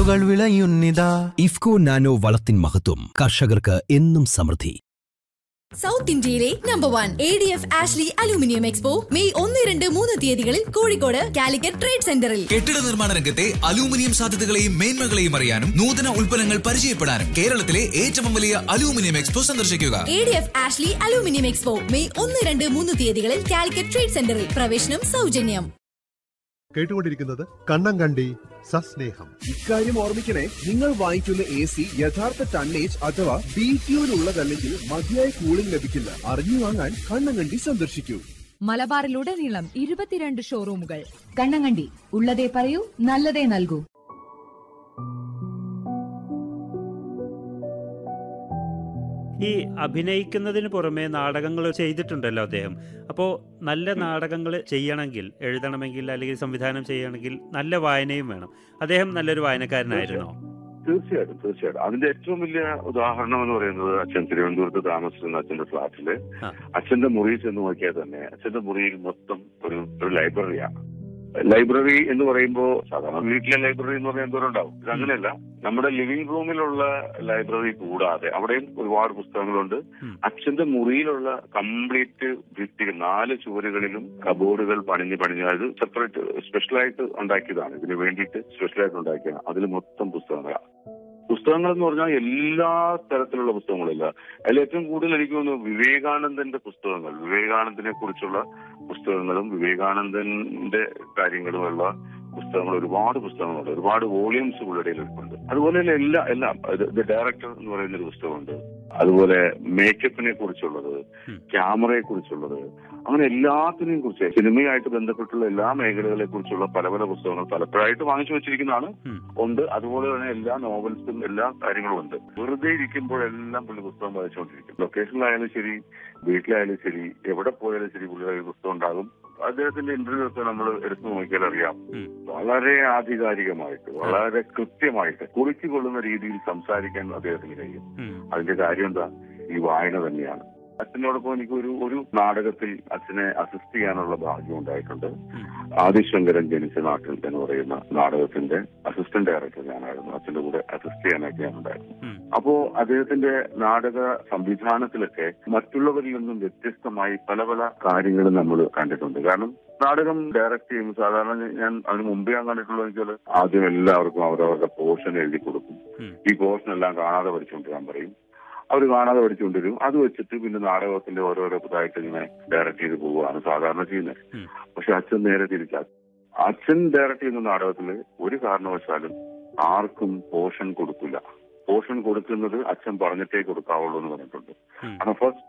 വിത്തുകൾ വിളയുന്നിതാ ഇഫ്കോ നാനോ വളത്തിൻ മഹത്വം കർഷകർക്ക് എന്നും സമൃദ്ധി സൗത്ത് ഇന്ത്യയിലെ number one A D F Ashley aluminium expo May ഒന്ന് രണ്ട് മൂന്ന് തീയതികളിൽ കോഴിക്കോട് കാലിക്കറ്റ് ട്രേഡ് സെന്ററിൽ കെട്ടിട നിർമ്മാണ രംഗത്തെ അലൂമിനിയം സാധ്യതകളെയും മേന്മകളെയും അറിയാനും നൂതന ഉൽപ്പന്നങ്ങൾ പരിചയപ്പെടാനും കേരളത്തിലെ ഏറ്റവും വലിയ അലൂമിനിയം എക്സ്പോ സന്ദർശിക്കുക A D F Ashley aluminium expo May ഒന്ന് രണ്ട് മൂന്ന് തീയതികളിൽ കാലിക്കറ്റ് ട്രേഡ് സെന്ററിൽ പ്രവേശനം സൗജന്യം കേട്ടുകൊണ്ടിരിക്കുന്നത് കണ്ണങ്കണ്ടി സസ്നേഹം ഇക്കാര്യം ഓർമ്മിക്കണേ നിങ്ങൾ വാങ്ങിക്കുന്ന എ സി യഥാർത്ഥ ടണ്ണേജ് അഥവാ ബി ടിയുള്ളതല്ലെങ്കിൽ മതിയായ കൂളിംഗ് ലഭിക്കില്ല അറിഞ്ഞു വാങ്ങാൻ കണ്ണങ്കണ്ടി സന്ദർശിക്കൂ മലബാറിലുടനീളം ഇരുപത്തിരണ്ട് ഷോറൂമുകൾ കണ്ണങ്ങണ്ടി ഉള്ളതേ പറയൂ നല്ലതേ നൽകൂ ഈ അഭിനയിക്കുന്നതിന് പുറമെ നാടകങ്ങൾ ചെയ്തിട്ടുണ്ടല്ലോ അദ്ദേഹം അപ്പോൾ നല്ല നാടകങ്ങൾ ചെയ്യണമെങ്കിൽ എഴുതണമെങ്കിൽ അല്ലെങ്കിൽ സംവിധാനം ചെയ്യണമെങ്കിൽ നല്ല വായനയും വേണം അദ്ദേഹം നല്ലൊരു വായനക്കാരനായിരുന്നോ തീർച്ചയായിട്ടും തീർച്ചയായിട്ടും അതിന്റെ ഏറ്റവും വലിയ ഉദാഹരണം എന്ന് പറയുന്നത് അച്ഛൻ തിരുവനന്തപുരത്ത് താമസിക്കുന്ന അച്ഛന്റെ ഫ്ലാറ്റില് ആ. അച്ഛന്റെ മുറിയിൽ ചെന്ന് നോക്കിയാൽ തന്നെ അച്ഛന്റെ മുറിയിൽ മൊത്തം ഒരു ഒരു ലൈബ്രറിയാണ് ലൈബ്രറി എന്ന് പറയുമ്പോൾ സാധാരണ വീട്ടിലെ ലൈബ്രറി എന്ന് പറയുമ്പോൾ എന്തോരം ഉണ്ടാവും ഇത് അങ്ങനെയല്ല നമ്മുടെ ലിവിംഗ് റൂമിലുള്ള ലൈബ്രറി കൂടാതെ അവിടെയും ഒരുപാട് പുസ്തകങ്ങളുണ്ട് ഉം. അച്ഛന്റെ മുറിയിലുള്ള കംപ്ലീറ്റ് ഭിത്തികൾ നാല് ചുവരുകളിലും കബോർഡുകൾ പണിഞ്ഞ് പണിഞ്ഞ് അത് സെപ്പറേറ്റ് സ്പെഷ്യലായിട്ട് ഉണ്ടാക്കിയതാണ് ഇതിന് വേണ്ടിയിട്ട് സ്പെഷ്യലായിട്ട് ഉണ്ടാക്കിയതാണ് അതിൽ മൊത്തം പുസ്തകങ്ങളാണ് പുസ്തകങ്ങൾ എന്ന് പറഞ്ഞാൽ എല്ലാ തരത്തിലുള്ള പുസ്തകങ്ങളില്ല അതിൽ ഏറ്റവും കൂടുതൽ എനിക്ക് തോന്നുന്നു വിവേകാനന്ദന്റെ പുസ്തകങ്ങൾ വിവേകാനന്ദനെ കുറിച്ചുള്ള പുസ്തകങ്ങളും വിവേകാനന്ദന്റെ കാര്യങ്ങളുമുള്ള പുസ്തകങ്ങൾ ഒരുപാട് പുസ്തകങ്ങളുണ്ട് ഒരുപാട് വോളിയൂംസ് പുള്ളിയുടെ ഉണ്ട് അതുപോലെ തന്നെ എല്ലാ എല്ലാം ദ ഡയറക്ടർ എന്ന് പറയുന്ന ഒരു പുസ്തകമുണ്ട് അതുപോലെ മേക്കപ്പിനെ കുറിച്ചുള്ളത് ഉം. ക്യാമറയെ കുറിച്ചുള്ളത് അങ്ങനെ എല്ലാത്തിനെയും കുറിച്ച് സിനിമയായിട്ട് ബന്ധപ്പെട്ടുള്ള എല്ലാ മേഖലകളെ കുറിച്ചുള്ള പല പല പുസ്തകങ്ങൾ പലപ്പോഴായിട്ട് വാങ്ങിച്ചു വെച്ചിരിക്കുന്നതാണ് ഉം. ഉണ്ട് അതുപോലെ തന്നെ എല്ലാ നോവൽസും എല്ലാ കാര്യങ്ങളും ഉണ്ട് വെറുതെ ഇരിക്കുമ്പോഴെല്ലാം പുള്ളി പുസ്തകം വായിച്ചുകൊണ്ടിരിക്കും ലൊക്കേഷനിലായാലും ശരി വീട്ടിലായാലും ശരി എവിടെ പോയാലും ശരി പുള്ളിയുടെ ഒരു പുസ്തകം ഉണ്ടാകും അദ്ദേഹത്തിന്റെ ഇന്റർവ്യൂ ഒക്കെ നമ്മൾ എടുത്തു നോക്കിയാൽ അറിയാം ഉം. വളരെ ആധികാരികമായിട്ട് വളരെ കൃത്യമായിട്ട് കുറിച്ചുകൊള്ളുന്ന രീതിയിൽ സംസാരിക്കാൻ അദ്ദേഹത്തിന് കഴിയും ഉം. അതിന്റെ കാര്യം എന്താ ഈ വായന തന്നെയാണ് അച്ഛനോടൊപ്പം എനിക്ക് ഒരു ഒരു നാടകത്തിൽ അച്ഛനെ അസിസ്റ്റ് ചെയ്യാനുള്ള ഭാഗ്യം ഉണ്ടായിട്ടുണ്ട് ഉം. ആദിശങ്കരൻ ജനിച്ച നാട്ടിൽ എന്ന് പറയുന്ന നാടകത്തിന്റെ അസിസ്റ്റന്റ് ഡയറക്ടർ ഞാനായിരുന്നു അച്ഛന്റെ കൂടെ അസിസ്റ്റ് ചെയ്യാനൊക്കെ ഞാനുണ്ടായിരുന്നു ഉം. അപ്പോ അദ്ദേഹത്തിന്റെ നാടക സംവിധാനത്തിലൊക്കെ മറ്റുള്ളവരിൽ നിന്നും വ്യത്യസ്തമായി പല പല കാര്യങ്ങൾ നമ്മൾ കണ്ടിട്ടുണ്ട് കാരണം നാടകം ഡയറക്ട് ചെയ്യുമ്പോൾ സാധാരണ ഞാൻ അതിന് മുമ്പേ ഞാൻ കണ്ടിട്ടുള്ളത് വെച്ചാൽ ആദ്യം എല്ലാവർക്കും അവരവരുടെ പോർഷൻ എഴുതി കൊടുക്കും ഉം. ഈ പോർഷൻ എല്ലാം കാണാതെ പഠിച്ചുകൊണ്ടിരാൻ പറയും അവർ കാണാതെ പഠിച്ചുകൊണ്ടിരും അത് വെച്ചിട്ട് പിന്നെ നാടകത്തിന്റെ ഓരോരോ ഇതായിട്ട് ഇങ്ങനെ ഡയറക്ട് ചെയ്ത് പോവുകയാണ് സാധാരണ ചെയ്യുന്നത് ഉം. പക്ഷെ അച്ഛൻ നേരെ തിരിച്ചാ അച്ഛൻ ഡയറക്ട് ചെയ്യുന്ന നാടകത്തിൽ ഒരു കാരണവശാലും ആർക്കും പോർഷൻ കൊടുക്കില്ല പോർഷൻ കൊടുക്കുന്നത് അച്ഛൻ പറഞ്ഞിട്ടേ കൊടുക്കാവുള്ളൂ എന്ന് പറഞ്ഞിട്ടുണ്ട് ഉം. കാരണം ഫസ്റ്റ്